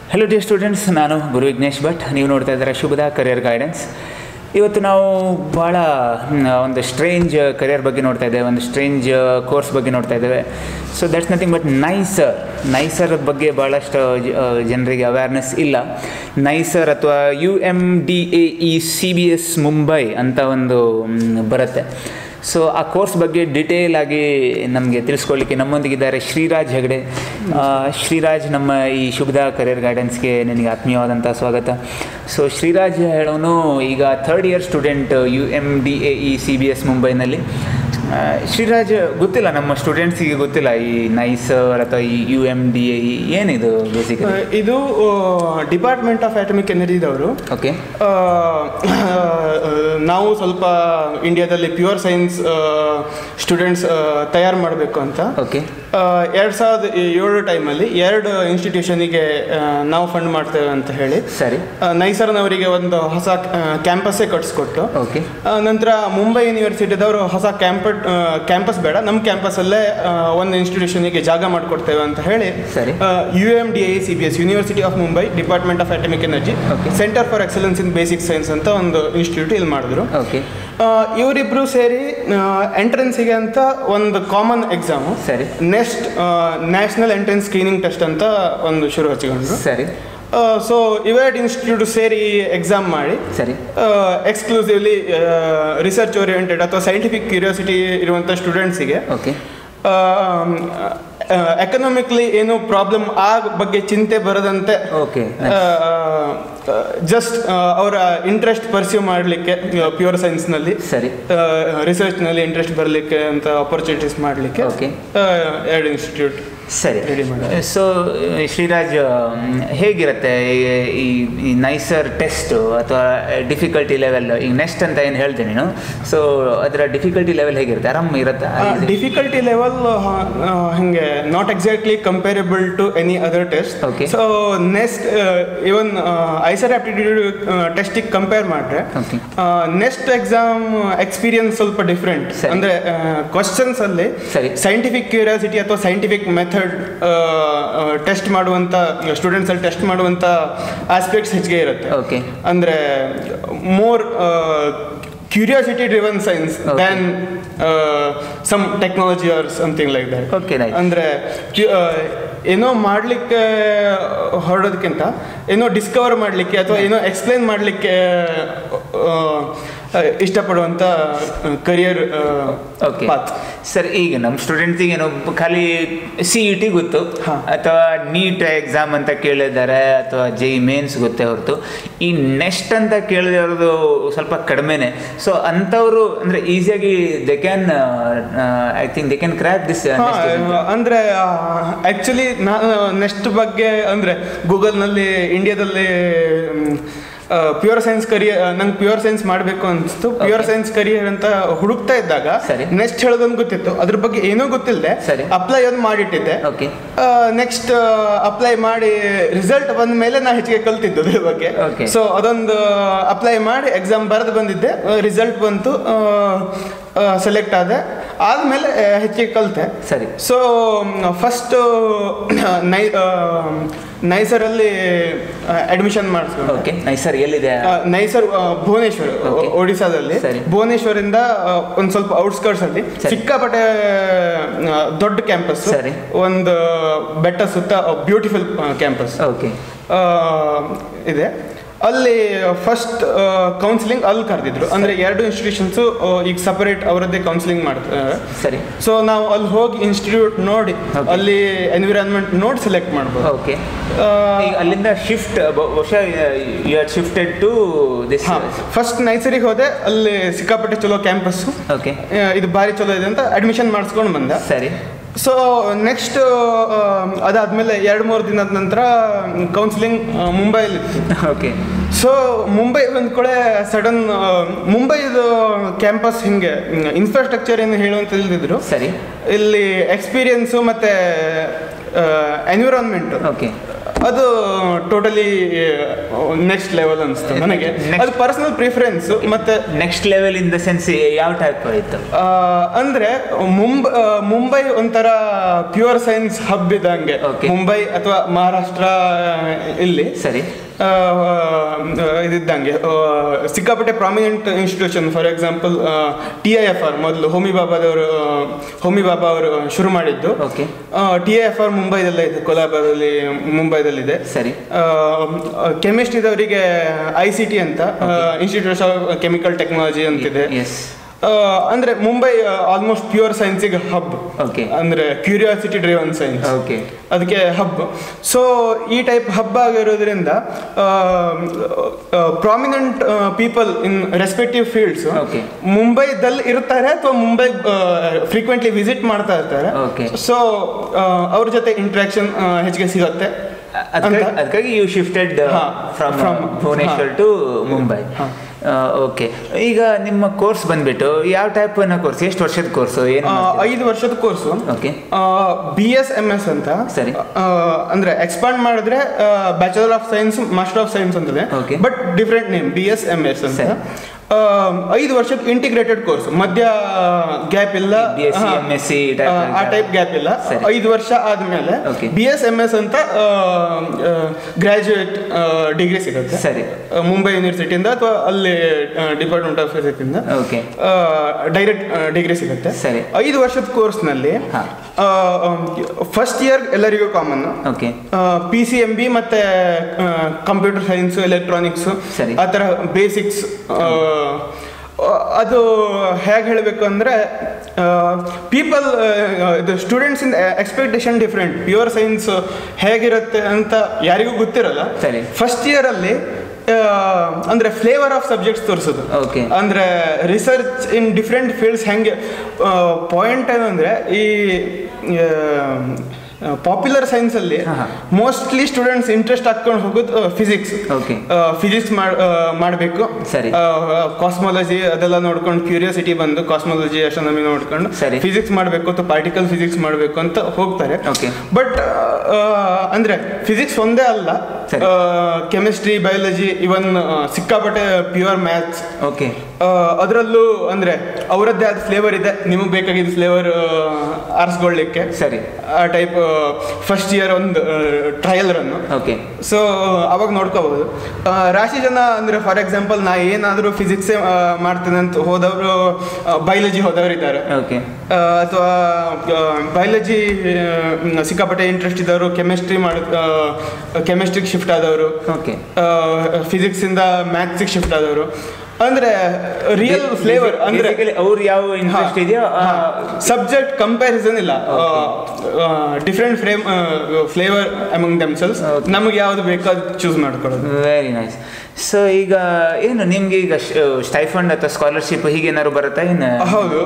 Hello dear students ನಾನು ಗುರು ವಿಘ್ನೇಶ್ ಭಟ್ ನೀವು ನೋಡ್ತಾ ಇದ್ದಾರೆ ಶುಭದ ಕರಿಯರ್ ಗೈಡೆನ್ಸ್ ಇವತ್ತು ನಾವು ಭಾಳ ಮ್, ಒಂದು ಸ್ಟ್ರೇಂಜ್ ಕರಿಯರ್ ಬಗ್ಗೆ ನೋಡ್ತಾ ಇದ್ದೇವೆ ಒಂದು ಸ್ಟ್ರೇಂಜ್ ಕೋರ್ಸ್ ಬಗ್ಗೆ ನೋಡ್ತಾ ಇದ್ದೇವೆ so that's nothing but NISER NISER ಬಗ್ಗೆ ಭಾಳಷ್ಟು ಜ- ಆ, ಜನರಿಗೆ ಅವೇರ್ನೆಸ್ ಇಲ್ಲ ನೈಸರ್ ಅಥವಾ U M D A E C B S Mumbai ಅಂತ ಒಂದು ಮ್, ಬರುತ್ತೆ ಸೊ ಆ ಕೋರ್ಸ್ ಬಗ್ಗೆ ಡಿಟೇಲ್ ಆಗಿ ನಮಗೆ ತಿಳಿಸ್ಕೊಳ್ಳಿಕ್ಕೆ ನಮ್ಮೊಂದಿಗಿದ್ದಾರೆ ಶ್ರೀರಾಜ್ ಹೆಗಡೆ ಆ, ಶ್ರೀರಾಜ್ ನಮ್ಮ ಈ ಶುಭದ ಕರಿಯರ್ ಗೈಡೆನ್ಸ್ಗೆ ನಿನಗೆ ಆತ್ಮೀಯವಾದಂಥ ಸ್ವಾಗತ ಸೊ ಶ್ರೀರಾಜ್ ಹೇಳೋನು ಈಗ third year student U M D A E C B S ಮುಂಬೈನಲ್ಲಿ ಆ, ಶ್ರೀರಾಜ್ ಗೊತ್ತಿಲ್ಲ ನಮ್ಮ ಸ್ಟೂಡೆಂಟ್ಸಿಗೆ ಗೊತ್ತಿಲ್ಲ ಈ ನೈಸರ್ ಅಥವಾ ಈ U M D A E ಏನಿದು ಬೇಸಿಕಲಿ ಇದು ಡಿಪಾರ್ಟ್ಮೆಂಟ್ ಆಫ್ ಅಟಮಿಕ್ ಎನರ್ಜಿದವರು ಓಕೆ ನಾವು ಸ್ವಲ್ಪ ಇಂಡಿಯಾದಲ್ಲಿ ಪ್ಯೂರ್ ಸೈನ್ಸ್ ಸ್ಟೂಡೆಂಟ್ಸ್ ತಯಾರು ಮಾಡಬೇಕು ಅಂತ ಓಕೆ ಎರಡು ಸಾವಿರದ ಏಳು ಟೈಮಲ್ಲಿ ಎರಡು ಇನ್ಸ್ಟಿಟ್ಯೂಷನಿಗೆ ನಾವು ಫಂಡ್ ಮಾಡ್ತೇವೆ ಅಂತ ಹೇಳಿ ಸರಿ ಆ, ನೈಸರ್ನವರಿಗೆ ಒಂದು ಹೊಸ ಕ್ಯಾಂಪಸ್ಸೇ ಕಟ್ಸ್ಕೊಟ್ಟು ಓಕೆ ಆ, ನಂತರ ಮುಂಬೈ ಯೂನಿವರ್ಸಿಟಿದವರು ಹೊಸ ಕ್ಯಾಂಪ ಕ್ಯಾಂಪಸ್ ಬೇಡ ನಮ್ಮ ಕ್ಯಾಂಪಸ್ಸಲ್ಲೇ ಆ, ಒಂದು ಇನ್ಸ್ಟಿಟ್ಯೂಷನಿಗೆ ಜಾಗ ಮಾಡಿಕೊಡ್ತೇವೆ ಅಂತ ಹೇಳಿ ಸರಿ. U M D I C B S university of Mumbai department of atomic energy Okay. Centre for excellence in basic science ಅಂತ ಒಂದು ಇನ್ಸ್ಟಿಟ್ಯೂಟ್ ಇಲ್ಲಿ ಮಾಡಿದ್ರು ಓಕೆ ಇವರಿಬ್ರು ಸೇರಿ ಎಂಟ್ರೆನ್ಸಿಗೆ ಅಂತ ಒಂದು ಕಾಮನ್ ಎಕ್ಸಾಮು ಸರಿ NEST national entrance screening test ಅಂತ ಒಂದು ಶುರು ಹಚ್ಚಿಕೊಂಡ್ರು ಸರಿ ಸೊ ಇವೆರಡು ಇನ್ಸ್ಟಿಟ್ಯೂಟ್ ಸೇರಿ ಎಕ್ಸಾಮ್ ಮಾಡಿ ಸರಿ ಎಕ್ಸ್ಕ್ಲೂಸಿವ್ಲಿ ರಿಸರ್ಚ್ ಓರಿಯೆಂಟೆಡ್ ಅಥವಾ ಸೈಂಟಿಫಿಕ್ ಕ್ಯೂರಿಯಾಸಿಟಿ ಇರುವಂಥ ಸ್ಟೂಡೆಂಟ್ಸಿಗೆ ಓಕೆ ಎಕನಾಮಿಕ್ಲಿ ಏನು ಪ್ರಾಬ್ಲಮ್ ಆ ಬಗ್ಗೆ ಚಿಂತೆ ಬರದಂತೆ ಓಕೆ ಜಸ್ಟ್ ಅವರ ಇಂಟ್ರೆಸ್ಟ್ ಪರ್ಸ್ಯೂ ಮಾಡಲಿಕ್ಕೆ ಪ್ಯೂರ್ ಸೈನ್ಸ್ನಲ್ಲಿ ಸರಿ ರಿಸರ್ಚ್ನಲ್ಲಿ ಇಂಟ್ರೆಸ್ಟ್ ಬರಲಿಕ್ಕೆ ಅಂತ ಆಪರ್ಚುನಿಟೀಸ್ ಮಾಡಲಿಕ್ಕೆ Okay. ಎರಡು ಇನ್ಸ್ಟಿಟ್ಯೂಟ್ ಸರಿ Ready ಮಾಡಿ. ಸೊ ಶ್ರೀರಾಜ್ ಮ್, ಹೇಗಿರುತ್ತೆ ಈ- ಈ ಈ ನೈಸರ್ ಟೆಸ್ಟ್ ಅಥವಾ ಡಿಫಿಕಲ್ಟಿ ಲೆವೆಲ್ ಈಗ ನೆಕ್ಸ್ಟ್ ಅಂತ ಏನು ಹೇಳ್ತೀನಿ ನೀನು ಸೊ ಅದರ ಡಿಫಿಕಲ್ಟಿ ಲೆವೆಲ್ ಹೇಗಿರುತ್ತೆ ಆರಾಮ್ ಇರುತ್ತಾ ಡಿಫಿಕಲ್ಟಿ ಲೆವೆಲ್ ಹಿಂಗೆ not exactly comparable to any other test Okay. So NEST even IISER aptitude ಟೆಸ್ಟಿಗೆ ಕಂಪೇರ್ ಮಾಡಿದ್ರೆ Okay. ನೆಕ್ಸ್ಟ್ ಎಕ್ಸಾಮ್ ಎಕ್ಸ್ಪೀರಿಯನ್ಸ್ ಸ್ವಲ್ಪ ಡಿಫ್ರೆಂಟ್ ಸರಿ. ಅಂದ್ರೆ ಕ್ವಶನ್ಸ್ ಅಲ್ಲಿ ಸರಿ. ಸೈಂಟಿಫಿಕ್ ಕ್ಯೂರಿಯಾಸಿಟಿ ಅಥವಾ ಸೈಂಟಿಫಿಕ್ ಮೆಥಡ್ ಟೆಸ್ಟ್ ಮಾಡುವಂತ ಸ್ಟೂಡೆಂಟ್ಸ್ ಅಲ್ಲಿ ಟೆಸ್ಟ್ ಮಾಡುವಂತ ಆಸ್ಪೆಕ್ಟ್ಸ್ ಹೆಚ್ಚಿಗೆ ಇರುತ್ತೆ ಓಕೆ ಅಂದ್ರೆ more curiosity driven science Okay. Than some technology or something like that Okay, nice. ಅಂದ್ರೆ ಕ್ಯು- ಆ, ಏನೋ ಮಾಡ್ಲಿಕ್ಕೆ ಹೊರಡೋದಕ್ಕಿಂತ ಏನೋ ಡಿಸ್ಕವರ್ ಮಾಡಲಿಕ್ಕೆ ಅಥವಾ ಏನೋ ಎಕ್ಸ್ಪ್ಲೈನ್ ಮಾಡಲಿಕ್ಕೆ ಇಷ್ಟಪಡುವಂತ ಕರಿಯರ್ ಓಕೆ ಪಾತ್ ಸರ್ ಈಗ ನಮ್ಮ ಸ್ಟೂಡೆಂಟ್ಸಿಗೆ ಏನೋ ಖಾಲಿ ಸಿ ಇ ಟಿ ಗೊತ್ತು ಹಾ. ಅಥವಾ ನೀಟ್ ಎಕ್ಸಾಮ್ ಅಂತ ಕೇಳಿದ್ದಾರೆ ಅಥವಾ ಜೈ ಮೇನ್ಸ್ ಗೊತ್ತೇ ಹೊರತು ಈ ನೆಕ್ಸ್ಟ್ ಅಂತ ಕೇಳಿರೋದು ಸ್ವಲ್ಪ ಕಡಿಮೆನೆ ಸೊ ಅಂಥವ್ರು ಅಂದರೆ ಈಸಿಯಾಗಿ they can I think they can crack this ಅಂದ್ರೆ ಆಕ್ಚುಲಿ ನಾನು ನೆಕ್ಸ್ಟ್ ಬಗ್ಗೆ ಅಂದ್ರೆ ಗೂಗಲ್ನಲ್ಲಿ ಇಂಡಿಯಾದಲ್ಲಿ ಪ್ಯೂರ್ ಸೈನ್ಸ್ ಕರಿಯರ್ ನಂಗೆ ಪ್ಯೂರ್ ಸೈನ್ಸ್ ಮಾಡಬೇಕು ಅನಿಸ್ತು ಪ್ಯೂರ್ ಸೈನ್ಸ್ ಕರಿಯರ್ ಅಂತ ಹುಡುಕ್ತಾ ಇದ್ದಾಗ ಸರಿ. ನೆಕ್ಸ್ಟ್ ಹೇಳೋದೊಂದು ಗೊತ್ತಿತ್ತು ಅದ್ರ ಬಗ್ಗೆ ಏನೂ ಗೊತ್ತಿಲ್ಲದೆ ಸರಿ. ಅಪ್ಲೈ ಒಂದು ಮಾಡಿಟ್ಟಿದ್ದೆ ಓಕೆ ನೆಕ್ಸ್ಟ್ ಅಪ್ಲೈ ಮಾಡಿ ರಿಸಲ್ಟ್ ಬಂದ ಮೇಲೆ ನಾ ಹೆಚ್ಚಿಗೆ ಕಲ್ತಿದ್ದು ಅದ್ರ ಬಗ್ಗೆ Okay. ಸೊ ಅದೊಂದು ಅಪ್ಲೈ ಮಾಡಿ ಎಕ್ಸಾಮ್ ಬರೆದು ಬಂದಿದ್ದೆ ರಿಸಲ್ಟ್ ಬಂತು ಸೆಲೆಕ್ಟ್ ಆದೆ ಆದಮೇಲೆ ಹೆಚ್ಚಿಗೆ ಕಲಿತೆ ಸರಿ ಸೊ ಫಸ್ಟ್ ನೈ ನೈಸರಲ್ಲಿ ಅಡ್ಮಿಷನ್ ಮಾಡಿಸ್ಕೊಂಡು ಓಕೆ ನೈಸ್ ಸರ್ ಎಲ್ಲಿದೆ ಆ, ನೈಸರ್ ಆ, ಭುವನೇಶ್ವರ್ Okay. ಒಡಿಸಾದಲ್ಲಿ ಸರಿ. ಭುವನೇಶ್ವರಿಂದ ಆ, ಒಂದ್ ಸ್ವಲ್ಪ ಔಟ್ಸ್ಕರ್ಟ್ಸ್ ಅಲ್ಲಿ ಸರಿ. ಸಿಕ್ಕಾಪಟ್ಟೆ ಆ, ದೊಡ್ಡ ಕ್ಯಾಂಪಸ್ ಸರಿ. ಒಂದು ಬೆಟ್ಟ ಸುತ್ತ ಬ್ಯೂಟಿಫುಲ್ ಕ್ಯಾಂಪಸ್ ಓಕೆ ಇದೆ ಅಲ್ಲಿ ಫಸ್ಟ್ ಕೌನ್ಸಿಲಿಂಗ್ ಅಲ್ಲಿ ಕರೆದಿದ್ರು ಅಂದ್ರೆ ಎರಡು ಇನ್ಸ್ಟಿಟ್ಯೂಷನ್ಸ್ ಈಗ ಸಪರೇಟ್ ಅವರದ್ದೇ ಕೌನ್ಸಿಲಿಂಗ್ ಮಾಡ್ತಾರೆ ಸರಿ ಸೊ ನಾವು ಅಲ್ಲಿ ಹೋಗಿ ಇನ್ಸ್ಟಿಟ್ಯೂಟ್ ನೋಡಿ Okay. ಅಲ್ಲಿ ಎನ್ವಿರಾನ್ಮೆಂಟ್ ನೋಡಿ ಸೆಲೆಕ್ಟ್ ಮಾಡ್ಬೋದು ಓಕೆ ಆ, ಈಗ ಅಲ್ಲಿಂದ ಶಿಫ್ಟ್ ಬಹುಶಃ you are shifted to this ಹಾ ಫಸ್ಟ್ ನೈಸರಿಗೆ ಹೋದೆ ಅಲ್ಲಿ ಸಿಕ್ಕಾಪಟ್ಟೆ ಚಲೋ ಕ್ಯಾಂಪಸ್ ಓಕೆ ಇದು ಭಾರಿ ಚಲೋ ಇದೆ ಅಂತ ಅಡ್ಮಿಷನ್ ಮಾಡಿಸ್ಕೊಂಡು ಬಂದ ಸರಿ ಸೊ ನೆಕ್ಸ್ಟ್ ಅದಾದ್ಮೇಲೆ ಎರಡು ಮೂರು ದಿನದ ನಂತರ ಕೌನ್ಸಿಲಿಂಗ್ ಮುಂಬೈಲಿತ್ತು ಓಕೆ ಸೊ ಮುಂಬೈ ಬಂದ ಕೂಡ ಸಡನ್ ಮುಂಬೈದು ಕ್ಯಾಂಪಸ್ ಹಿಂಗೆ ಇನ್ಫ್ರಾಸ್ಟ್ರಕ್ಚರ್ ಏನು ಹೇಳುವಂತ ಇಲ್ದಿದ್ರು ಸರಿ ಇಲ್ಲಿ ಎಕ್ಸ್ಪೀರಿಯನ್ಸು ಮತ್ತೆ ಎನ್ವಿರಾನ್ಮೆಂಟ್ ಓಕೆ ಅದು ಟೋಟಲಿ ನೆಕ್ಸ್ಟ್ ಲೆವೆಲ್ ಅನಿಸ್ತು ನನಗೆ Next- ಅದು ಪರ್ಸನಲ್ ಪ್ರಿಫರೆನ್ಸ್ ಮತ್ತೆ next level in the sense ಯಾವ ಟೈಪ್ ಇತ್ತು ಆ, ಅಂದ್ರೆ ಮುಂಬೈ ಮುಂಬೈ ಒಂಥರ ಪ್ಯೂರ್ ಸೈನ್ಸ್ ಹಬ್ ಇದ್ದಂಗೆ Okay. ಮುಂಬೈ ಅಥವಾ ಮಹಾರಾಷ್ಟ್ರ ಇಲ್ಲಿ ಸರಿ ಆ, ಇದಿದ್ದಂಗೆ ಆ, ಸಿಕ್ಕಾಪಟ್ಟೆ prominent institution for example T I F R ಮೊದಲು ಹೋಮಿ ಬಾಬಾದವರು ಹೋಮಿ ಬಾಬಾ ಅವರು ಶುರು ಮಾಡಿದ್ದು okay T I F R ಮುಂಬೈದಲ್ಲೇ ಇದೆ ಕೋಲಾಬಾದಲ್ಲಿ ಮುಂಬೈದಲ್ಲಿದೆ ಸರಿ ಕೆಮಿಸ್ಟ್ರಿದವರಿಗೆ ಐ ಸಿ ಟಿ ಅಂತ ಇನ್ಸ್ಟಿಟ್ಯೂಟ್ ಆಫ್ ಕೆಮಿಕಲ್ ಟೆಕ್ನಾಲಜಿ ಅಂತಿದೆ ಎಸ್ ಆ, ಅಂದ್ರೆ ಮುಂಬೈ ಆಲ್ಮೋಸ್ಟ್ ಪ್ಯೂರ್ ಸೈನ್ಸಿಗೆ ಹಬ್ ಓಕೆ ಅಂದ್ರೆ ಕ್ಯೂರಿಯಾಸಿಟಿ ಡ್ರಿವನ್ ಸೈನ್ಸ್ ಓಕೆ ಅದಕ್ಕೆ ಹಬ್ ಸೊ ಈ ಟೈಪ್ ಹಬ್ ಆಗಿರೋದ್ರಿಂದ prominent people in respective fields Okay. ಮುಂಬೈದಲ್ಲಿ ಇರ್ತಾರೆ ಅಥವಾ ಮುಂಬೈ ಫ್ರೀಕ್ವೆಂಟ್ಲಿ ವಿಸಿಟ್ ಮಾಡ್ತಾ ಇರ್ತಾರೆ Okay. ಸೊ ಅವ್ರ ಜೊತೆ ಇಂಟ್ರಾಕ್ಷನ್ ಹೆಚ್ಚಿಗೆ ಸಿಗುತ್ತೆ ಅದಕ್ಕಾಗಿ ಅಂತ. ಅದಕ್ಕಾಗಿ ಯು ಶಿಫ್ಟೆಡ್ ಹಾ, from from- Bhubaneswar to Mumbai ಹಾ. ಓಕೆ ಈಗ ನಿಮ್ಮ ಕೋರ್ಸ್ ಬಂದ್ಬಿಟ್ಟು ಯಾವ ಟೈಪ್ ಕೋರ್ಸ್ ಎಷ್ಟು ವರ್ಷದ ಕೋರ್ಸು ಏನು ಆ, ಐದು ವರ್ಷದ course okay B S M S ಅಂತ ಸರಿ. ಆ, ಅಂದ್ರೆ ಎಕ್ಸ್ಪಾಂಡ್ ಮಾಡಿದ್ರೆ bachelor of science master of science ಅಂತದೆ Okay. But different name B S M S ಅಂತ ಸರಿ. ಆ, ಐದು ವರ್ಷದ ಇಂಟಿಗ್ರೇಟೆಡ್ ಕೋರ್ಸ್ ಮಧ್ಯ ಗ್ಯಾಪ್ ಇಲ್ಲ BSc, ಹಾ. MSc type ಆ, ಆ ಅಂತ. ಟೈಪ್ ಗ್ಯಾಪ್ ಇಲ್ಲ ಸರಿ. ಐದು ವರ್ಷ ಆದ್ಮೇಲೆ Okay. B S M S ಅಂತ ಗ್ರಾಜುಯೇಟ್ ಡಿಗ್ರಿ ಸಿಗುತ್ತೆ ಸರಿ ಆ, ಮುಂಬೈ ಯೂನಿವರ್ಸಿಟಿಯಿಂದ ಅಥವಾ ಅಲ್ಲಿ ಡಿಪಾರ್ಟ್ಮೆಂಟ್ ಆಫ್ ಫಿಸಿಕ್ಸ್ ಇಂದ ಓಕೆ ಡೈರೆಕ್ಟ್ ಡಿಗ್ರಿ ಸಿಗುತ್ತೆ ಸರಿ. ಐದು ವರ್ಷದ ಕೋರ್ಸ್ನಲ್ಲಿ ಹಾ. ಫಸ್ಟ್ ಇಯರ್ ಎಲ್ಲರಿಗೂ common okay P C M B ಮತ್ತೆ ಕಂಪ್ಯೂಟರ್ ಸೈನ್ಸ್ ಎಲೆಕ್ಟ್ರಾನಿಕ್ಸ್ ಸರಿ. ಆ ಥರ ಬೇಸಿಕ್ಸ್ ಅದು ಹೇಗೆ ಹೇಳಬೇಕು ಅಂದರೆ ಪೀಪಲ್ ಇದು students in expectation different pure science ಹೇಗಿರುತ್ತೆ ಅಂತ ಯಾರಿಗೂ ಗೊತ್ತಿರಲ್ಲ ಸರಿ. ಫಸ್ಟ್ ಇಯರಲ್ಲಿ ಅಂದ್ರೆ ಫ್ಲೇವರ್ ಆಫ್ ಸಬ್ಜೆಕ್ಟ್ಸ್ ತೋರಿಸೋದು Okay. ಅಂದ್ರೆ ರಿಸರ್ಚ್ ಇನ್ ಡಿಫ್ರೆಂಟ್ ಫೀಲ್ಡ್ಸ್ ಹೆಂಗೆ ಪಾಯಿಂಟ್ ಏನಂದ್ರೆ ಈ ಪಾಪ್ಯುಲರ್ ಸೈನ್ಸ್ ಅಲ್ಲಿ ಹಾ, ಹಾ. ಮೋಸ್ಟ್ಲಿ ಸ್ಟೂಡೆಂಟ್ಸ್ ಇಂಟ್ರೆಸ್ಟ್ ಹಾಕೊಂಡು ಹೋಗೋದು ಫಿಸಿಕ್ಸ್ Okay. ಫಿಸಿಕ್ಸ್ ಮಾಡಬೇಕು ಸರಿ. ಕಾಸ್ಮಾಲಜಿ ಅದೆಲ್ಲ ನೋಡ್ಕೊಂಡು ಕ್ಯೂರಿಯಾಸಿಟಿ ಬಂದು ಕಾಸ್ಮಾಲಜಿ ಅಸ್ಟ್ರಾನಮಿ ನೋಡ್ಕೊಂಡು ಸರಿ. ಫಿಸಿಕ್ಸ್ ಮಾಡಬೇಕು ಅಥವಾ ಪಾರ್ಟಿಕಲ್ ಫಿಸಿಕ್ಸ್ ಮಾಡಬೇಕು ಅಂತ ಹೋಗ್ತಾರೆ Okay. ಬಟ್ ಅಂದ್ರೆ ಫಿಸಿಕ್ಸ್ ಒಂದೇ ಅಲ್ಲ ಸರಿ. ಕೆಮಿಸ್ಟ್ರಿ ಬಯಾಲಜಿ ಇವನ್ ಸಿಕ್ಕಾಪಟ್ಟೆ ಪ್ಯೂರ್ ಮ್ಯಾಥ್ಸ್ ಓಕೆ ಅದರಲ್ಲೂ ಅಂದ್ರೆ ಅವರದ್ದೇ ಆದ ಫ್ಲೇವರ್ ಇದೆ ನಿಮಗೆ ಬೇಕಾಗಿದ್ದ ಫ್ಲೇವರ್ ಆರಿಸ್ಕೊಳ್ಳಿಕ್ಕೆ ಸರಿ ಆ ಟೈಪ್ ಫಸ್ಟ್ ಇಯರ್ ಒಂದು ಟ್ರಯಲ್ ರನ್ನು ಓಕೆ ಸೊ ಅವಾಗ ನೋಡ್ಕೋಬಹುದು ಆ, ರಾಶಿ ಜನ ಅಂದ್ರೆ ಫಾರ್ ಎಕ್ಸಾಂಪಲ್ ನಾ ಏನಾದರೂ ಫಿಸಿಕ್ಸೇ ಮಾಡ್ತೇನೆ ಅಂತ ಹೋದವರು ಬಯಾಲಜಿ ಹೋದವರು ಇದ್ದಾರೆ ಓಕೆ ಅಥವಾ ಬಯಾಲಜಿ ಸಿಕ್ಕಾಪಟ್ಟೆ ಇಂಟ್ರೆಸ್ಟ್ ಇದ್ದವರು ಕೆಮಿಸ್ಟ್ರಿ ಮಾಡ ಕೆಮಿಸ್ಟ್ರಿಗೆ ಶಿಫ್ಟ್ ಆದವರು ಓಕೆ ಫಿಸಿಕ್ಸ್ ಇಂದ ಮ್ಯಾಥ್ಸಿಗೆ ಶಿಫ್ಟ್ ಆದವರು ಅಂದ್ರೆ ರಿಯಲ್ ಫ್ಲೇವರ್ ಅಂದ್ರೆ ಅವ್ರು ಯಾವ ಇಂಟ್ರೆಸ್ಟ್ ಇದೆಯೋ ಸಬ್ಜೆಕ್ಟ್ ಕಂಪ್ಯಾರಿಸನ್ ಇಲ್ಲ different flame flavour among themselves Okay. ನಮಗೆ ಯಾವ್ದು ಬೇಕೋ ಅದು ಚೂಸ್ ಮಾಡ್ಕೊಳ್ಳೋದು ವೆರಿ ನೈಸ್ ಸೊ ಈಗ ಏನು ನಿಮ್ಗೆ ಈಗ ಸ್ಟೈಫಂಡ್ ಅಥವಾ ಸ್ಕಾಲರ್ಶಿಪ್ ಹೀಗೇನಾದ್ರು ಬರುತ್ತಾ ಏನು ಹೌದು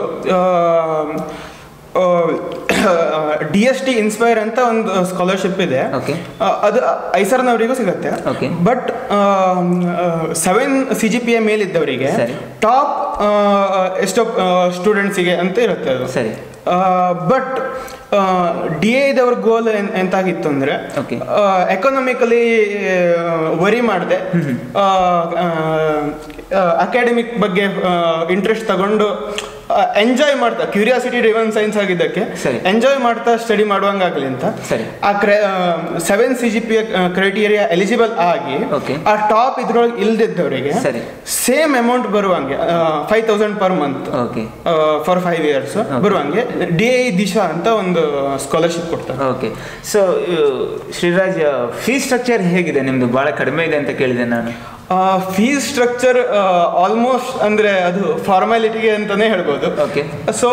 ಡಿ ಎಸ್ ಟಿ ಇನ್ಸ್ಪೈರ್ ಅಂತ ಒಂದು ಸ್ಕಾಲರ್ಶಿಪ್ ಇದೆ Okay. ಆ, ಅದು ಐಸರ್ನವರಿಗೂ ಸಿಗುತ್ತೆ Okay. But seven C G P A ಮೇಲಿದ್ದವರಿಗೆ ಸರಿ. ಟಾಪ್ ಎಷ್ಟೋ ಸ್ಟೂಡೆಂಟ್ಸಿಗೆ ಅಂತ ಇರುತ್ತೆ ಅದು ಸರಿ ಬಟ್ ಡಿ ಎದವ್ರ ಗೋಲ್ ಎಂತಾಗಿತ್ತು ಅಂದ್ರೆ Okay. ಎಕನಾಮಿಕಲಿ ವರಿ ಮಾಡದೆ ಅಕಾಡೆಮಿಕ್ ಬಗ್ಗೆ ಇಂಟ್ರೆಸ್ಟ್ ತಗೊಂಡು ಎಂಜಾಯ್ ಮಾಡ್ತಾ ಕ್ಯೂರಿಯಾಸಿಟಿ ಡ್ರಿವನ್ ಸೈನ್ಸ್ ಆಗಿದ್ದಕ್ಕೆ ಸರಿ. ಎಂಜಾಯ್ ಮಾಡ್ತಾ ಸ್ಟಡಿ ಮಾಡುವಂಗಾಗ್ಲಿ ಅಂತ ಸರಿ. ಆ ಕ್ರೈ seven C G P criteria eligible ಆಗಿ Okay. ಆ ಟಾಪ್ ಇದ್ರೊಳಗೆ ಇಲ್ದಿದ್ದವರಿಗೆ ಸರಿ. ಸೇಮ್ ಅಮೌಂಟ್ ಬರುವಂಗೆ five thousand per month okay for five years ಬರುವಂಗೆ ಡಿ ಐ ದಿಶಾ ಅಂತ ಒಂದು ಸ್ಕಾಲರ್ಶಿಪ್ ಕೊಡ್ತಾರೆ okay so Shriraj fees structure ಹೇಗಿದೆ ನಿಮ್ದು ಬಹಳ ಕಡಿಮೆ ಇದೆ ಅಂತ ಕೇಳಿದೆ ನಾನು ಫೀಸ್ ಸ್ಟ್ರಕ್ಚರ್ ಆಲ್ಮೋಸ್ಟ್ ಅಂದ್ರೆ ಅದು ಫಾರ್ಮಾಲಿಟಿಗೆ ಅಂತಾನೆ ಹೇಳ್ಬೋದು Okay. ಸೊ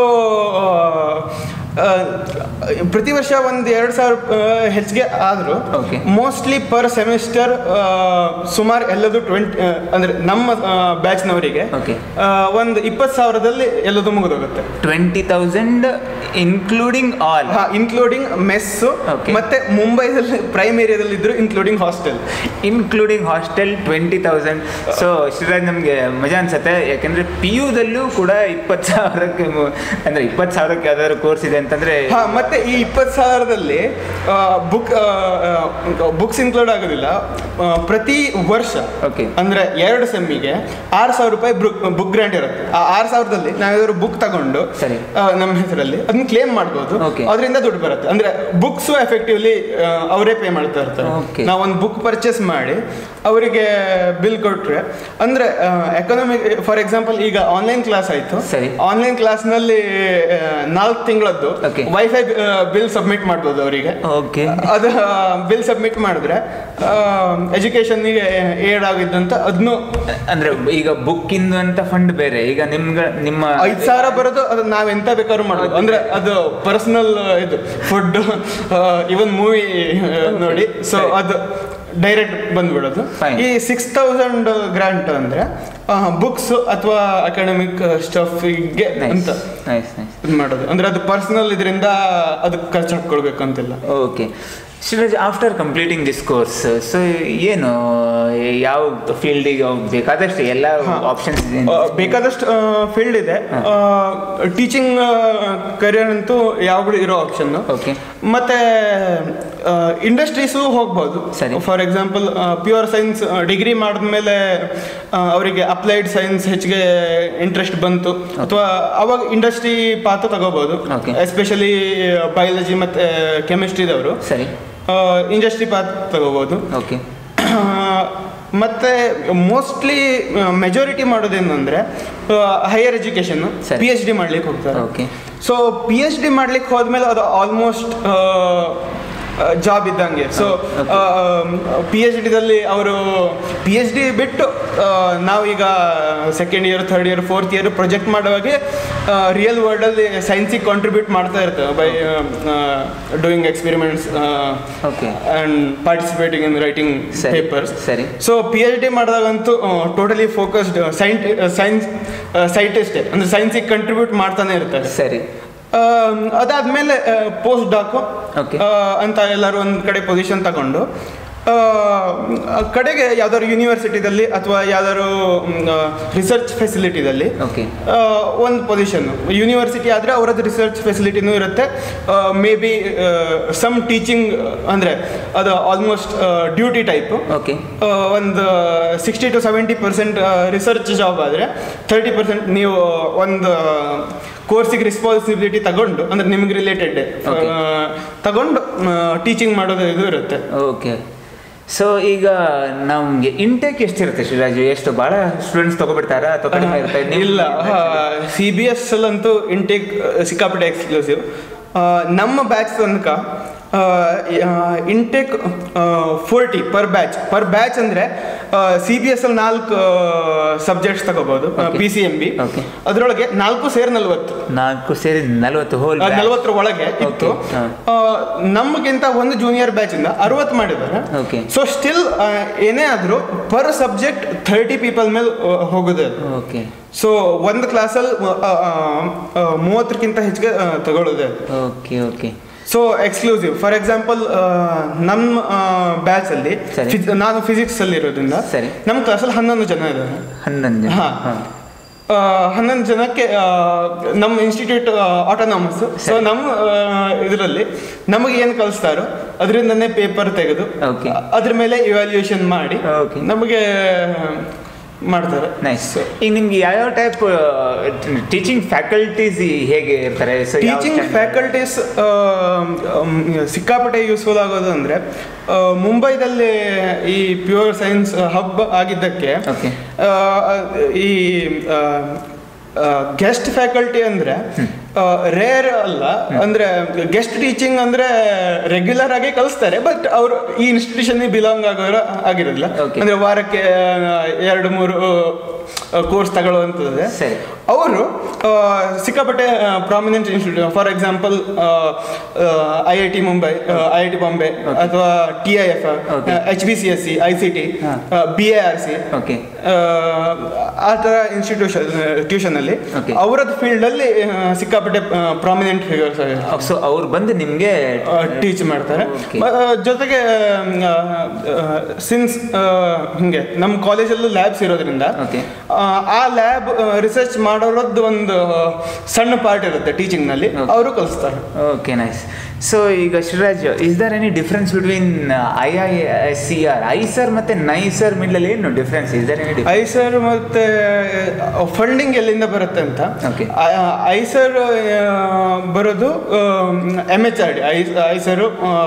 ಪ್ರತಿ ವರ್ಷ ಒಂದು ಎರಡು ಸಾವಿರ ಹೆಚ್ಚಿಗೆ ಆದರೂ Okay. ಮೋಸ್ಟ್ಲಿ ಪರ್ ಸೆಮಿಸ್ಟರ್ ಸುಮಾರು ಎಲ್ಲದು ಟ್ವೆಂಟಿ ಅಂದ್ರೆ ನಮ್ಮ ಬ್ಯಾಚ್ನವರಿಗೆ Okay. ಒಂದು ಇಪ್ಪತ್ತು ಸಾವಿರದಲ್ಲಿ ಎಲ್ಲದು ಮುಗಿದೋಗುತ್ತೆ twenty thousand including all including mess Okay. ಮತ್ತೆ ಮುಂಬೈದಲ್ಲಿ ಪ್ರೈಮ್ ಏರಿಯಾದಲ್ಲಿ ಇದ್ರು including hostel including hostel twenty thousand so Shriraj ನಮಗೆ ಮಜಾ ಅನ್ಸುತ್ತೆ ಯಾಕೆಂದ್ರೆ ಪಿ ಯುದಲ್ಲೂ ಕೂಡ ಇಪ್ಪತ್ತು ಸಾವಿರಕ್ಕೆ ಮು- ಅಂದ್ರೆ ಇಪ್ಪತ್ತು ಸಾವಿರಕ್ಕೆ ಯಾವ್ದಾದ್ರು ಕೋರ್ಸ್ ಇದೆ ಅಂತ ಅಂತಂದ್ರೆ ಹಾ ಮತ್ತೆ ಈ ಇಪ್ಪತ್ತು ಸಾವಿರದಲ್ಲಿ ಬುಕ್ ಬುಕ್ಸ್ ಇನ್ಕ್ಲೂಡ್ ಆಗೋದಿಲ್ಲ ಆ, ಪ್ರತಿ ವರ್ಷ Okay. ಅಂದ್ರೆ ಎರಡು ಸೆಮ್ಮಿಗೆ ಆರು ಸಾವಿರ ರೂಪಾಯಿ ಬುಕ್ ಗ್ರಾಂಟ್ ಇರುತ್ತೆ ಆ ಆರು ಸಾವಿರದಲ್ಲಿ ನಾವೇನಾದ್ರು ಬುಕ್ ತಗೊಂಡು ಸರಿ. ಆ, ನಮ್ಮ ಹೆಸರಲ್ಲಿ ಅದನ್ನ ಕ್ಲೇಮ್ ಮಾಡ್ಬೋದು Okay. ಅದರಿಂದ ದುಡ್ಡು ಬರುತ್ತೆ ಅಂದ್ರೆ ಬುಕ್ಸ್ ಎಫೆಕ್ಟಿವ್ಲಿ ಅವರೇ ಪೇ ಮಾಡ್ತಾ ಇರ್ತಾರೆ Okay. ನಾವು ಒಂದು ಬುಕ್ ಪರ್ಚೇಸ್ ಮಾಡಿ ಅವರಿಗೆ ಬಿಲ್ ಕೊಟ್ರೆ ಅಂದ್ರೆ ಎಕನಾಮಿಕ್ ಫಾರ್ ಎಕ್ಸಾಂಪಲ್ ಈಗ ಆನ್ಲೈನ್ ಕ್ಲಾಸ್ ಆಯ್ತು ಸರಿ. ಆನ್ಲೈನ್ ಕ್ಲಾಸ್ನಲ್ಲಿ ನಾಲ್ಕು ತಿಂಗಳದ್ದು Okay. ವೈಫೈ ಬಿಲ್ ಸಬ್ಮಿಟ್ ಮಾಡ್ಬೋದು ಅವರಿಗೆ ಓಕೆ ಅದು ಬಿಲ್ ಸಬ್ಮಿಟ್ ಮಾಡಿದ್ರೆ ಎಜುಕೇಶನ್ಗೆ ಏಡ್ ಆಗಿದ್ದಂತ ಅದನ್ನು ಅಂದ್ರೆ ಈಗ ಬುಕ್ ಇಂದು ಅಂತ ಫಂಡ್ ಬೇರೆ ಈಗ ನಿಮ್ಗ ನಿಮ್ಮ ಐದು ಸಾವಿರ ಬರೋದು ಅದು ನಾವ್ ಎಂತ ಬೇಕಾದ್ರೂ ಮಾಡ್ಬೋದು ಅಂದ್ರೆ ಅದು ಪರ್ಸನಲ್ ಇದು ಫುಡ್ ಇವನ್ ಮೂವಿ ನೋಡಿ ಸೊ ಸರಿ. ಅದು ಡೈರೆಕ್ಟ್ ಬಂದ್ಬಿಡೋದು Fine. ಈ ಸಿಕ್ಸ್ ತೌಸಂಡ್ ಗ್ರಾಂಟ್ ಅಂದ್ರೆ ಬುಕ್ಸ್ ಅಥವಾ ಅಕಾಡೆಮಿಕ್ ಸ್ಟಫ್ಗೆ ನೈಸ್ ಅಂತ ನೈಸ್ ನೈಸ್ ಇದು ಮಾಡೋದು ಅಂದ್ರೆ ಅದು ಪರ್ಸನಲ್ ಇದರಿಂದ ಅದಕ್ಕೆ ಖರ್ಚು ಹಾಕೊಳ್ಬೇಕು ಅಂತಿಲ್ಲ okay Shivaraj after completing this course so ಏನು ಯಾವ ಫೀಲ್ಡಿಗೆ ಬೇಕಾದಷ್ಟು ಎಲ್ಲ ಆಪ್ಷನ್ಸ್ ಆ, ಬೇಕಾದಷ್ಟು ಫೀಲ್ಡ್ ಇದೆ ಟೀಚಿಂಗ್ ಕರಿಯರ್ ಅಂತೂ ಯಾವಾಗಲೂ ಇರೋ ಆಪ್ಷನ್ ಓಕೆ ಮತ್ತೆ ಇಂಡಸ್ಟ್ರೀಸು ಹೋಗ್ಬೋದು ಸರಿ. For example pure science degree ಮಾಡಿದ್ಮೇಲೆ ಅವರಿಗೆ ಅಪ್ಲೈಡ್ ಸೈನ್ಸ್ ಹೆಚ್ಚಿಗೆ ಇಂಟ್ರೆಸ್ಟ್ ಬಂತು ಅಥವಾ ಅವಾಗ ಇಂಡಸ್ಟ್ರಿ ಪಾತ್ರ ತಗೋಬಹುದು Okay. ಎಸ್ಪೆಷಲಿ ಬಯಾಲಜಿ ಮತ್ತೆ ಕೆಮಿಸ್ಟ್ರಿದವರು ಸರಿ ಇಂಡಸ್ಟ್ರಿ ಪಾತ್ ತಗೋಬಹುದು ಓಕೆ ಮತ್ತೆ ಮೋಸ್ಟ್ಲಿ ಮೆಜಾರಿಟಿ ಮಾಡೋದೇನು ಅಂದ್ರೆ ಹೈಯರ್ ಎಜುಕೇಶನ್ ಸರಿ. ಪಿ ಎಚ್ ಡಿ ಮಾಡ್ಲಿಕ್ಕೆ ಹೋಗ್ತಾರೆ okay so P H D ಮಾಡ್ಲಿಕ್ಕೆ ಹೋದ್ಮೇಲೆ ಅದು ಆಲ್ಮೋಸ್ಟ್ ಜಾಬ್ ಇದ್ದಂಗೆ ಸೊ ಪಿ ಎಚ್ ಡಿದಲ್ಲಿ ಅವರು ಪಿ ಎಚ್ ಡಿ ಬಿಟ್ಟು ಆ, ನಾವೀಗ second year third year fourth year project ಮಾಡುವಾಗೆ ರಿಯಲ್ ವರ್ಲ್ಡಲ್ಲಿ ಸೈನ್ಸಿಗೆ ಕಾಂಟ್ರಿಬ್ಯೂಟ್ ಮಾಡ್ತಾ ಇರ್ತೇವೆ by doing experiments okay and participating in writing ಸರಿ. ಪೇಪರ್ಸ್ ಸರಿ. ಸೊ ಪಿ ಎಚ್ ಡಿ ಮಾಡಿದಾಗಂತೂ ಟೋಟಲಿ ಫೋಕಸ್ಡ್ ಸೈಂಟ್ ಸೈನ್ಸ್ ಸೈಂಟಿಸ್ಟೇ ಅಂದರೆ ಸೈನ್ಸಿಗೆ ಕಂಟ್ರಿಬ್ಯೂಟ್ ಮಾಡ್ತಾನೆ ಇರ್ತಾರೆ ಸರಿ ಆಮ್, ಅದಾದ್ಮೇಲೆ ಪೋಸ್ಟ್ ಡಾಕು Okay. ಅಂತ ಎಲ್ಲರೂ ಒಂದು ಕಡೆ ಪೊಸಿಷನ್ ತಗೊಂಡು ಆ, ಆ ಕಡೆಗೆ ಯಾವ್ದಾದ್ರು ಯೂನಿವರ್ಸಿಟಿದಲ್ಲಿ ಅಥವಾ ಯಾವ್ದಾದ್ರು ರಿಸರ್ಚ್ ಫೆಸಿಲಿಟಿದಲ್ಲಿ ಓಕೆ ಒಂದು ಪೊಸಿಷನ್ ಯೂನಿವರ್ಸಿಟಿ ಆದರೆ ಅವರದ್ದು ರಿಸರ್ಚ್ ಫೆಸಿಲಿಟಿನೂ ಇರುತ್ತೆ ಮೇ ಬಿ ಸಮ್ ಟೀಚಿಂಗ್ ಅಂದರೆ ಅದು ಆಲ್ಮೋಸ್ಟ್ ಡ್ಯೂಟಿ ಟೈಪು ಓಕೆ ಒಂದು sixty to seventy percent research job ಆದರೆ ತರ್ಟಿ ಪರ್ಸೆಂಟ್ ನೀವು ಒಂದು ಕೋರ್ಸಿಗೆ ರೆಸ್ಪಾನ್ಸಿಬಿಲಿಟಿ ತಗೊಂಡು ಅಂದರೆ ನಿಮ್ಗೆ ರಿಲೇಟೆಡ್ Okay. ತಗೊಂಡು ಟೀಚಿಂಗ್ ಮಾಡೋದು ಇದು ಇರುತ್ತೆ ಓಕೆ ಸೊ ಈಗ ನಮ್ಗೆ ಇಂಟೇಕ್ ಎಷ್ಟಿರುತ್ತೆ ಶಿವರಾಜು ಎಷ್ಟು ಬಹಳ ಸ್ಟೂಡೆಂಟ್ಸ್ ತಗೋಬಿಡ್ತಾರಾ ಅಥವಾ ಕಡಿಮೆ ಇರುತ್ತೆ ನಿಮ್- ಇಲ್ಲ ಸಿ ಬಿ ಎಸ್ ಅಂತೂ ಇಂಟೇಕ್ ಸಿಕ್ಕಾಪಟ್ಟೆ ಎಕ್ಸ್ಕ್ಲೂಸಿವ್ ನಮ್ಮ ಬ್ಯಾಚ್ ತನಕ intake forty per batch per batch ಅಂದರೆ ಸಿ ಬಿ ಎಸ್ ಅಲ್ಲಿ ನಾಲ್ಕು ಸಬ್ಜೆಕ್ಟ್ಸ್ ತಗೋಬಹುದು Okay. P C M B Okay. ಅದರೊಳಗೆ ನಾಲ್ಕು ಸೇರಿ ನಲ್ವತ್ತು ನಾಲ್ಕು ಸೇರಿ ನಲ್ವತ್ತು ಹೋಲ್ ನಲ್ವತ್ತರ ಒಳಗೆ ಇತ್ತು Okay, ಹಾ. ಆ, ನಮಗಿಂತ ಒಂದು ಜೂನಿಯರ್ ಬ್ಯಾಚ್ ಇಂದ ಅರವತ್ತು ಮಾಡಿದ್ದಾರೆ Okay. ಸೊ ಸ್ಟಿಲ್ ಏನೇ ಆದ್ರೂ ಪರ್ ಸಬ್ಜೆಕ್ಟ್ ಥರ್ಟಿ ಪೀಪಲ್ ಮೇಲೆ ಆ, ಹೋಗುತ್ತೆ ಅದು. ಓಕೆ ಸೊ ಒಂದು ಕ್ಲಾಸಲ್ಲಿ ಮೂವತ್ತಕ್ಕಿಂತ ಹೆಚ್ಚಿಗೆ ಆ, ತಗೊಳ್ಳೋದೆ okay okay so exclusive for example ನಮ್ಮ ಬ್ಯಾಚ್ ಅಲ್ಲಿ ಸರಿ. ಫಿಸ್- ನಾನು ಫಿಸಿಕ್ಸ್ ಅಲ್ಲಿ ಇರೋದ್ರಿಂದ ಸರಿ. ನಮ್ಮ ಕ್ಲಾಸಲ್ಲಿ ಹನ್ನೊಂದು ಜನ ಇದ್ದಾರೆ ಹನ್ನೊಂದು ಜನ ಹಾ. ಹಾ. ಆ, ಹನ್ನೊಂದು ಜನಕ್ಕೆ ಆ, ನಮ್ಮ ಇನ್ಸ್ಟಿಟ್ಯೂಟ್ ಆಟೋನಾಮಸ್ ಸೊ ಸರಿ. ನಮ್ಮ ಇದರಲ್ಲಿ ನಮಗೆ ಏನು ಕಲಿಸ್ತಾರೋ ಅದರಿಂದನೇ ಪೇಪರ್ ತೆಗೆದು Okay. ಅದ್ರ ಮೇಲೆ ಇವ್ಯಾಲ್ಯೂಯೇಷನ್ ಮಾಡಿ Okay. ನಮಗೆ ಮಾಡ್ತಾರೆ ನೈಸ್ ಈಗ ನಿಮ್ಗೆ ಯಾವ್ಯಾವ ಟೈಪ್ ಟೀಚಿಂಗ್ ಫ್ಯಾಕಲ್ಟೀಸ್ ಹೇಗೆ ಇರ್ತಾರೆ ಸೊ ಟೀಚಿಂಗ್ ಫ್ಯಾಕಲ್ಟೀಸ್ ಸಿಕ್ಕಾಪಟ್ಟೆ ಯೂಸ್ಫುಲ್ ಆಗೋದು ಅಂದರೆ ಮುಂಬೈದಲ್ಲಿ ಈ ಪ್ಯೂರ್ ಸೈನ್ಸ್ ಹಬ್ ಆಗಿದ್ದಕ್ಕೆ Okay. ಆ, ಈ ಗೆಸ್ಟ್ ಫ್ಯಾಕಲ್ಟಿ ಅಂದರೆ ರೇರ್ ಅಲ್ಲ ಅಂದರೆ ಗೆಸ್ಟ್ ಟೀಚಿಂಗ್ ಅಂದರೆ ರೆಗ್ಯುಲರ್ ಆಗಿ ಕಲಿಸ್ತಾರೆ ಬಟ್ ಅವರು ಈ ಇನ್ಸ್ಟಿಟ್ಯೂಷನ್ ಬಿಲಾಂಗ್ ಆಗೋರು ಆಗಿರೋದಿಲ್ಲ Okay. ಅಂದರೆ ವಾರಕ್ಕೆ ಆ, ಎರಡು ಮೂರು ಕೋರ್ಸ್ ತಗೊಳ್ಳುವಂಥದ್ದು ಸರಿ. ಅವರು ಸಿಕ್ಕಾಪಟ್ಟೆ prominent institute for example I I T Mumbai I I T Bombay ಅಥವಾ T I F Okay. H B C S C I C T ಹಾ. B A R C okay ಆ ಥರ ಇನ್ಸ್ಟಿಟ್ಯೂಷನ್ ಟ್ಯೂಷನ್ ಅಲ್ಲಿ Okay. ಅವರದ್ದು field ಅಲ್ಲಿ ಆ, ಸಿಕ್ಕಾಪಟ್ಟೆ prominent figures so ಅವ್ರು ಬಂದು ನಿಮಗೆ ಟೀಚ್ ಮಾಡ್ತಾರೆ Okay. ಮ- ಆ, ಜೊತೆಗೆ ಸಿನ್ಸ್ ಹಿಂಗೆ ನಮ್ಮ ಕಾಲೇಜಲ್ಲೂ ಲ್ಯಾಬ್ಸ್ ಇರೋದ್ರಿಂದ Okay. ಆ ಲ್ಯಾಬ್ ರಿಸರ್ಚ್ ಮಾಡೋರದ್ದು ಒಂದು ಸಣ್ಣ ಪಾರ್ಟ್ ಇರುತ್ತೆ ಟೀಚಿಂಗ್ನಲ್ಲಿ ಅವರು ಕಲಿಸ್ತಾರೆ ಓಕೆ ನೈಸ್ ಸೊ ಈಗ Shriraj is there any difference between I I S C R IISER ಮತ್ತು ನೈಸರ್ ಮಿಡ್ಲಲ್ಲಿ ಏನು difference is there any difference IISER ಮತ್ತೆ ಫಂಡಿಂಗ್ ಎಲ್ಲಿಂದ ಬರುತ್ತೆ ಅಂತ Okay. ಐಸರ್ ಬರೋದು M H R D IISER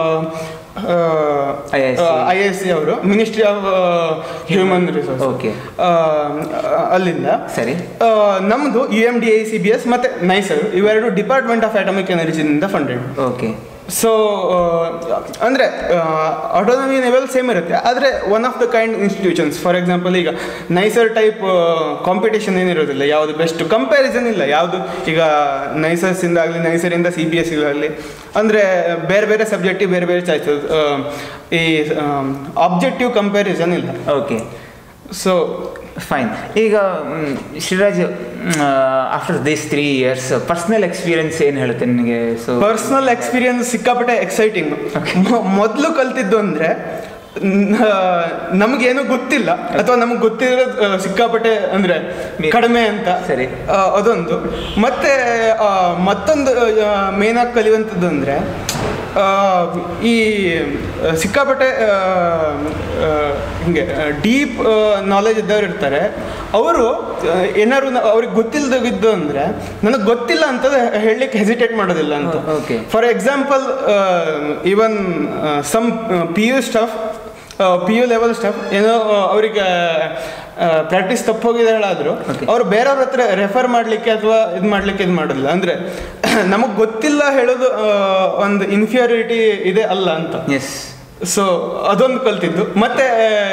IISc. I S C ಅವರು ministry of human resource Okay. ಅಲ್ಲಿಂದ ಸರಿ ಆ, ನಮ್ದು U M D I C B S ಮತ್ತೆ ನೈಸರ್ ಇವೆರಡು ಡಿಪಾರ್ಟ್ಮೆಂಟ್ ಆಫ್ ಅಟಾಮಿಕ್ ಎನರ್ಜಿನಿಂದ ಫಂಡೆಡ್ ಓಕೆ ಸೊ ಅಂದರೆ ಆಟೋನಮಿ ಲೆವೆಲ್ ಸೇಮ್ ಇರುತ್ತೆ ಆದರೆ one of the kind institutions for example ಈಗ ನೈಸರ್ ಟೈಪ್ ಕಾಂಪಿಟೇಷನ್ ಏನಿರೋದಿಲ್ಲ ಯಾವುದು ಬೆಸ್ಟ್ ಕಂಪ್ಯಾರಿಸನ್ ಇಲ್ಲ ಯಾವುದು ಈಗ ನೈಸರ್ಸಿಂದ ಆಗಲಿ ನೈಸರಿಂದ ಸಿ ಬಿ ಎಸ್ ಆಗಲಿ ಅಂದರೆ ಬೇರೆ ಬೇರೆ ಸಬ್ಜೆಕ್ಟಿವ್ ಬೇರೆ ಬೇರೆ ಚಾಯ್ಸಸ್ ಈ ಆಬ್ಜೆಕ್ಟಿವ್ ಕಂಪ್ಯಾರಿಸನ್ ಇಲ್ಲ ಓಕೆ ಸೊ ಫೈನ್ ಈಗ hmm, Shriraj after this three years personal experience ಏನು ಹೇಳುತ್ತೆ ನಿನಗೆ ಸೊ ಪರ್ಸನಲ್ ಎಕ್ಸ್ಪೀರಿಯನ್ಸ್ ಸಿಕ್ಕಾಪಟ್ಟೆ ಎಕ್ಸೈಟಿಂಗ್ ಮೊದಲು ಕಲ್ತಿದ್ದು ಅಂದರೆ ನಮಗೇನು ಗೊತ್ತಿಲ್ಲ ಅಥವಾ ನಮಗೆ ಗೊತ್ತಿರೋದು ಆ, ಸಿಕ್ಕಾಪಟ್ಟೆ ಅಂದರೆ ಕಡಿಮೆ ಅಂತ ಸರಿ. ಆ, ಅದೊಂದು ಮತ್ತೆ ಆ, ಮತ್ತೊಂದು ಮೇನ್ ಆಗಿ ಕಲಿಯುವಂಥದ್ದು ಅಂದರೆ ಈ ಆ, ಸಿಕ್ಕಾಪಟ್ಟೆ ಆ, ಆ, ಹಿಂಗೆ ಡೀಪ್ ನಾಲೆಜ್ ಇದ್ದವ್ರು ಇರ್ತಾರೆ ಅವರು ಏನಾದ್ರು ನ- ಅವ್ರಿಗೆ ಗೊತ್ತಿಲ್ಲದಿದ್ದು ಅಂದರೆ ನನಗೆ ಗೊತ್ತಿಲ್ಲ ಅಂತ ಹೇಳಲಿಕ್ಕೆ ಹೆಸಿಟೇಟ್ ಮಾಡೋದಿಲ್ಲ ಅಂತ Oh, okay. For example even some P U stuff P U level stuff ಏನೋ ಅವರಿಗೆ ಪ್ರಾಕ್ಟೀಸ್ ತಪ್ಪು ಹೋಗಿದೆ ಹೇಳಾದ್ರು Okay. ಅವ್ರು ಬೇರೆಯವ್ರ ಹತ್ರ ರೆಫರ್ ಮಾಡಲಿಕ್ಕೆ ಅಥವಾ ಇದು ಮಾಡಲಿಕ್ಕೆ ಇದು ಮಾಡೋದಿಲ್ಲ ಅಂದರೆ ನಮಗೆ ಗೊತ್ತಿಲ್ಲ ಹೇಳೋದು ಆ, ಒಂದು ಇನ್ಫಿಯಾರಿಟಿ ಇದೆ ಅಲ್ಲ ಅಂತ ಎಸ್ ಸೊ ಅದೊಂದು ಕಲ್ತಿದ್ದು ಮತ್ತೆ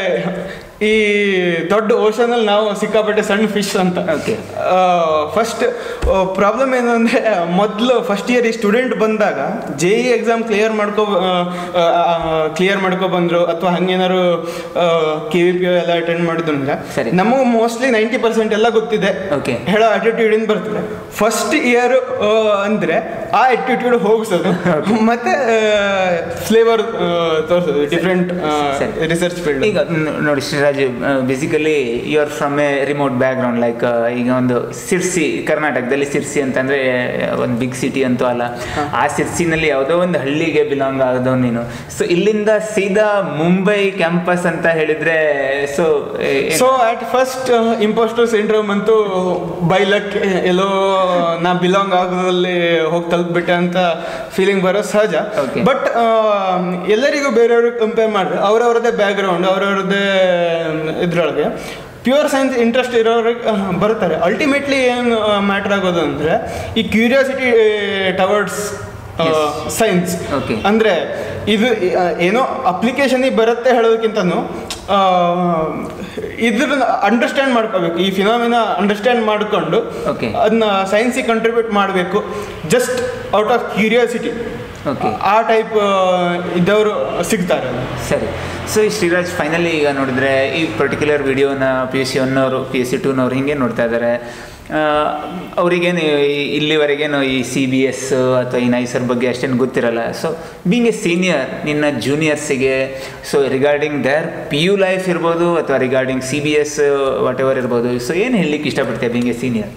ಈ ದೊಡ್ಡ ಓಷನಲ್ಲಿ ನಾವು ಸಿಕ್ಕಾಪಟ್ಟೆ ಸಣ್ಣ ಫಿಶ್ ಅಂತ Okay. ಫಸ್ಟ್ ಪ್ರಾಬ್ಲಮ್ ಏನು ಅಂದರೆ ಮೊದಲು ಫಸ್ಟ್ ಇಯರ್ ಈ ಸ್ಟೂಡೆಂಟ್ ಬಂದಾಗ ಜೆ ಇ ಎಕ್ಸಾಮ್ ಕ್ಲಿಯರ್ ಮಾಡ್ಕೊ ಕ್ಲಿಯರ್ ಮಾಡ್ಕೊ ಬಂದರು ಅಥವಾ ಹಂಗೇನಾದ್ರು ಕೆ ವಿ ಪಿ ಎಲ್ಲ ಅಟೆಂಡ್ ಮಾಡಿದ್ರು ಅಂದರೆ ಸರಿ. ನಮಗೆ ಮೋಸ್ಟ್ಲಿ ನೈಂಟಿ ಪರ್ಸೆಂಟ್ ಎಲ್ಲ ಗೊತ್ತಿದೆ Okay. ಹೇಳೋ ಆಟಿಟ್ಯೂಡ್ ಇಂದ ಬರ್ತದೆ ಫಸ್ಟ್ ಇಯರ್ ಅಂದ್ರೆ ಆ ಆಟಿಟ್ಯೂಡ್ ಹೋಗಿಸೋದು ಮತ್ತೆ ಫ್ಲೇವರ್ ತೋರಿಸೋದು ಡಿಫ್ರೆಂಟ್ ಸರಿ. ರಿಸರ್ಚ್ ಫೀಲ್ಡ್ ಈಗ ನ- ನೋಡಿ Shriraj basically you are from a remote background like ಈಗ ಒಂದು ಸಿರ್ಸಿ ಕರ್ನಾಟಕದಲ್ಲಿ ಸಿರ್ಸಿ ಅಂತಂದ್ರೆ ಒಂದು ಬಿಗ್ ಸಿಟಿ ಅಂತೂ ಅಲ್ಲ ಆ ಸಿರ್ಸಿನಲ್ಲಿ ಯಾವುದೋ ಒಂದು ಹಳ್ಳಿಗೆ ಬಿಲಾಂಗ್ ಆಗೋದು ನೀನು ಸೊ ಇಲ್ಲಿಂದ ಸೀದಾ ಮುಂಬೈ ಕ್ಯಾಂಪಸ್ ಅಂತ ಹೇಳಿದ್ರೆ so so at first imposter syndrome ಅಂತೂ ಬೈಲಕ್ ಎಲ್ಲೋ ನಾ ಬಿಲಾಂಗ್ ಆಗೋದ್ರಲ್ಲಿ ಹೋಗಿ ತಲುಪ್ಬಿಟ್ಟೆ ಅಂತ ಫೀಲಿಂಗ್ ಬರೋ ಸಹಜ Okay. ಬಟ್ ಎಲ್ಲರಿಗೂ ಬೇರೆಯವ್ರಿಗೆ ಕಂಪೇರ್ ಮಾಡಿದ್ರೆ ಅವ್ರವ್ರದ್ದೇ ಬ್ಯಾಕ್ಗ್ರೌಂಡ್ ಅವ್ರವ್ರದ್ದೇ ಇದ್ರೊಳಗೆ ಪ್ಯೂರ್ ಸೈನ್ಸ್ ಇಂಟ್ರೆಸ್ಟ್ ಇರೋರಿಗೆ ಆ, ಬರ್ತಾರೆ ಅಲ್ಟಿಮೇಟ್ಲಿ ಏನು ಮ್ಯಾಟ್ರ್ ಆಗೋದು ಅಂದರೆ ಈ ಕ್ಯೂರಿಯಾಸಿಟಿ ಟವರ್ಡ್ಸ್ ಸೈನ್ಸ್ Okay. ಅಂದರೆ ಇದು ಆ, ಏನೋ ಅಪ್ಲಿಕೇಶನಿಗೆ ಬರುತ್ತೆ ಹೇಳೋದಕ್ಕಿಂತನೂ ಆ, ಇದ್ರನ್ನ ಅಂಡರ್ಸ್ಟ್ಯಾಂಡ್ ಮಾಡ್ಕೋಬೇಕು ಈ ಫಿನಾಮಿನ ಅಂಡರ್ಸ್ಟ್ಯಾಂಡ್ ಮಾಡಿಕೊಂಡು Okay. ಅದನ್ನ ಸೈನ್ಸಿಗೆ ಕಂಟ್ರಿಬ್ಯೂಟ್ ಮಾಡಬೇಕು just out of curiosity Okay. ಆ ಟೈಪ್ ಇದ್ದವರು ಸಿಗ್ತಾರೆ ಸರಿ ಸೊ ಈ ಶ್ರೀರಾಜ್ ಫೈನಲಿ ಈಗ ನೋಡಿದ್ರೆ ಈ ಪರ್ಟಿಕ್ಯುಲರ್ ವಿಡಿಯೋನ ಪಿ ಯು ಸಿ ಒನ್ನವರು ಪಿ ಯು ಸಿ ಟೂನವ್ರು ಹಿಂಗೆ ನೋಡ್ತಾ ಇದ್ದಾರೆ ಅವರಿಗೇನು ಇಲ್ಲಿವರೆಗೇನು ಈ ಸಿ ಬಿ ಎಸ್ ಅಥವಾ ಈ ನೈಸರ್ ಬಗ್ಗೆ ಅಷ್ಟೇನು ಗೊತ್ತಿರಲ್ಲ ಸೊ ಬೀಂಗ್ ಎ ಸೀನಿಯರ್ ನಿನ್ನ ಜೂನಿಯರ್ಸಿಗೆ so regarding their P U life ಇರ್ಬೋದು ಅಥವಾ regarding C B S whatever ಇರ್ಬೋದು ಸೊ ಏನು ಹೇಳಲಿಕ್ಕೆ ಇಷ್ಟಪಡ್ತೀಯ ಬೀಂಗ್ ಎ ಸೀನಿಯರ್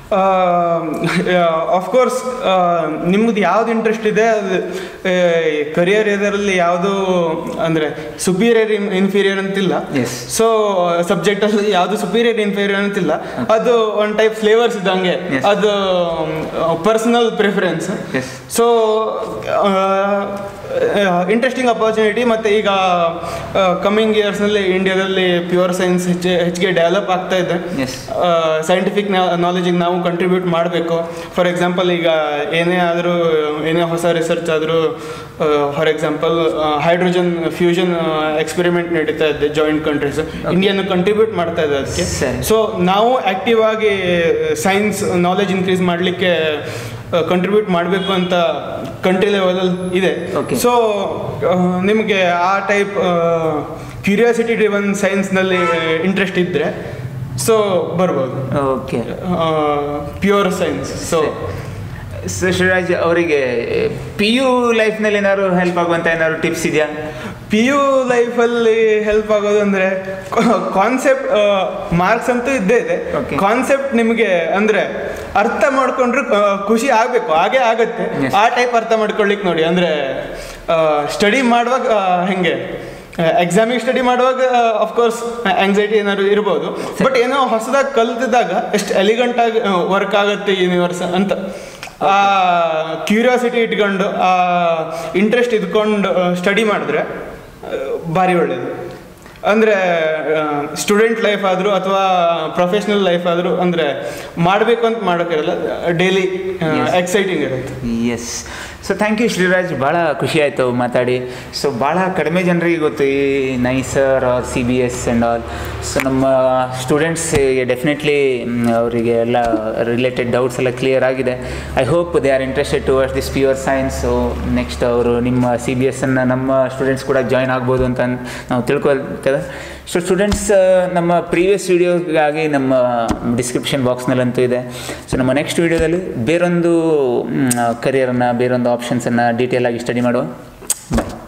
ಆಫ್ಕೋರ್ಸ್ ನಿಮ್ದು ಯಾವ್ದು ಇಂಟ್ರೆಸ್ಟ್ ಇದೆ ಅದು ಕರಿಯರ್ ಇದರಲ್ಲಿ ಯಾವುದು ಅಂದರೆ ಸುಪೀರಿಯರ್ ಇನ್ಫೀರಿಯರ್ ಅಂತಿಲ್ಲ Yes. ಸೊ ಸಬ್ಜೆಕ್ಟಲ್ಲಿ ಯಾವುದು ಸುಪೀರಿಯರ್ ಇನ್ಫೀರಿಯರ್ ಅಂತಿಲ್ಲ ಅದು ಒನ್ ಟೈಪ್ ಫ್ಲೇವರ್ಸ್ ಇದ್ದಂಗೆ Yes. ಅದು personal preference yes so interesting opportunity ಮತ್ತು ಈಗ ಕಮ್ಮಿಂಗ್ ಇಯರ್ಸ್ನಲ್ಲಿ ಇಂಡಿಯಾದಲ್ಲಿ ಪ್ಯೂರ್ ಸೈನ್ಸ್ ಹೆಚ್ಚು ಹೆಚ್ಚಿಗೆ ಡೆವಲಪ್ ಆಗ್ತಾ ಇದೆ Yes. ಸೈಂಟಿಫಿಕ್ ನಾಲೆಜಿಗೆ ನಾವು ಕಂಟ್ರಿಬ್ಯೂಟ್ ಮಾಡಬೇಕು ಫಾರ್ ಎಕ್ಸಾಂಪಲ್ ಈಗ ಏನೇ ಆದರೂ ಏನೇ ಹೊಸ ರಿಸರ್ಚ್ ಆದರೂ for example hydrogen fusion experiment ನಡೀತಾ ಇದೆ ಜಾಯಿಂಟ್ ಕಂಟ್ರೀಸ್ ಇಂಡಿಯಾನು ಕಂಟ್ರಿಬ್ಯೂಟ್ ಮಾಡ್ತಾ ಇದೆ ಅದಕ್ಕೆ ಸರಿ. ಸೊ ನಾವು ಆಕ್ಟಿವ್ ಆಗಿ ಸೈನ್ಸ್ ನಾಲೆಜ್ ಇನ್ಕ್ರೀಸ್ ಮಾಡಲಿಕ್ಕೆ ಕಂಟ್ರಿಬ್ಯೂಟ್ ಮಾಡಬೇಕು ಅಂತ ಕಂಟ್ರಿ ಲೆವೆಲಲ್ಲಿ ಇದೆ Okay. ಸೊ ನಿಮಗೆ ಆ ಟೈಪ್ ಕ್ಯೂರಿಯಾಸಿಟಿ ಡ್ರಿವನ್ ಸೈನ್ಸ್ನಲ್ಲಿ ಇಂಟ್ರೆಸ್ಟ್ ಇದ್ದರೆ ಸೊ ಬರ್ಬೋದು okay pure science so so Shriraj ಅವರಿಗೆ ಪಿ ಯು ಲೈಫ್ನಲ್ಲಿ ಏನಾದ್ರು ಹೆಲ್ಪ್ ಆಗುವಂಥ ಏನಾದ್ರು ಟಿಪ್ಸ್ ಇದೆಯಾ ಪಿ ಯು ಲೈಫಲ್ಲಿ ಹೆಲ್ಪ್ ಆಗೋದು ಅಂದರೆ ಕಾನ್ಸೆಪ್ಟ್ ಮಾರ್ಕ್ಸ್ ಅಂತೂ ಇದ್ದೇ ಇದೆ Okay. ಕಾನ್ಸೆಪ್ಟ್ ನಿಮಗೆ ಅಂದರೆ ಅರ್ಥ ಮಾಡ್ಕೊಂಡ್ರೆ ಆ, ಖುಷಿ ಆಗಬೇಕು ಹಾಗೆ ಆಗತ್ತೆ Yes. ಆ ಟೈಪ್ ಅರ್ಥ ಮಾಡ್ಕೊಳ್ಳಿಕ್ಕೆ ನೋಡಿ ಅಂದರೆ ಸ್ಟಡಿ ಮಾಡುವಾಗ ಆ, ಹೆಂಗೆ ಎಕ್ಸಾಮಿಗೆ ಸ್ಟಡಿ ಮಾಡುವಾಗ ಅಫ್ಕೋರ್ಸ್ ಆಂಗ್ಸೈಟಿ ಏನಾದ್ರು ಇರ್ಬೋದು ಬಟ್ ಏನೋ ಹೊಸದಾಗಿ ಕಲ್ತಿದ್ದಾಗ ಎಷ್ಟು ಎಲಿಗೆಂಟ್ ಆಗಿ ವರ್ಕ್ ಆಗುತ್ತೆ ಯೂನಿವರ್ಸ್ ಅಂತ ಆ ಕ್ಯೂರಿಯಾಸಿಟಿ ಇಟ್ಕೊಂಡು ಆ ಇಂಟ್ರೆಸ್ಟ್ ಇದ್ಕೊಂಡು ಸ್ಟಡಿ ಮಾಡಿದ್ರೆ ಆ, ಭಾರಿ ಒಳ್ಳೆಯದು ಅಂದರೆ ಸ್ಟೂಡೆಂಟ್ ಲೈಫ್ ಆದರೂ ಅಥವಾ ಪ್ರೊಫೆಷ್ನಲ್ ಲೈಫ್ ಆದರೂ ಅಂದರೆ ಮಾಡಬೇಕು ಅಂತ ಮಾಡೋಕ್ಕಿರಲ್ಲ ಡೈಲಿ ಎಕ್ಸೈಟಿಂಗ್ ಇರುತ್ತೆ yes so thank you Shriraj ಭಾಳ ಖುಷಿ ಆಯಿತು ಮಾತಾಡಿ ಸೊ ಭಾಳ ಕಡಿಮೆ ಜನರಿಗೆ ಗೊತ್ತು ಈ NISER R C B S and also ನಮ್ಮ ಸ್ಟೂಡೆಂಟ್ಸ್ಗೆ ಡೆಫಿನೆಟ್ಲಿ ಅವರಿಗೆ ಎಲ್ಲ ರಿಲೇಟೆಡ್ ಡೌಟ್ಸ್ ಎಲ್ಲ ಕ್ಲಿಯರ್ ಆಗಿದೆ I hope they are interested towards this pure science so next ಅವರು ನಿಮ್ಮ ಸಿ ಬಿ ಎಸ್ಸನ್ನು ನಮ್ಮ ಸ್ಟೂಡೆಂಟ್ಸ್ ಕೂಡ ಜಾಯ್ನ್ ಆಗ್ಬೋದು ಅಂತ ನಾವು ತಿಳ್ಕೊಳ್ತೇವೆ ಸೊ ಸ್ಟೂಡೆಂಟ್ಸ್ ನಮ್ಮ ಪ್ರೀವಿಯಸ್ ವೀಡಿಯೋಗಾಗಿ ನಮ್ಮ ಡಿಸ್ಕ್ರಿಪ್ಷನ್ ಬಾಕ್ಸ್ನಲ್ಲಂತೂ ಇದೆ ಸೊ ನಮ್ಮ ನೆಕ್ಸ್ಟ್ ವೀಡಿಯೋದಲ್ಲಿ ಬೇರೊಂದು ಕರಿಯರನ್ನು ಬೇರೊಂದು ಆಪ್ಷನ್ಸನ್ನು ಡೀಟೇಲ್ ಆಗಿ ಸ್ಟಡಿ ಮಾಡುವ ಬಾಯ್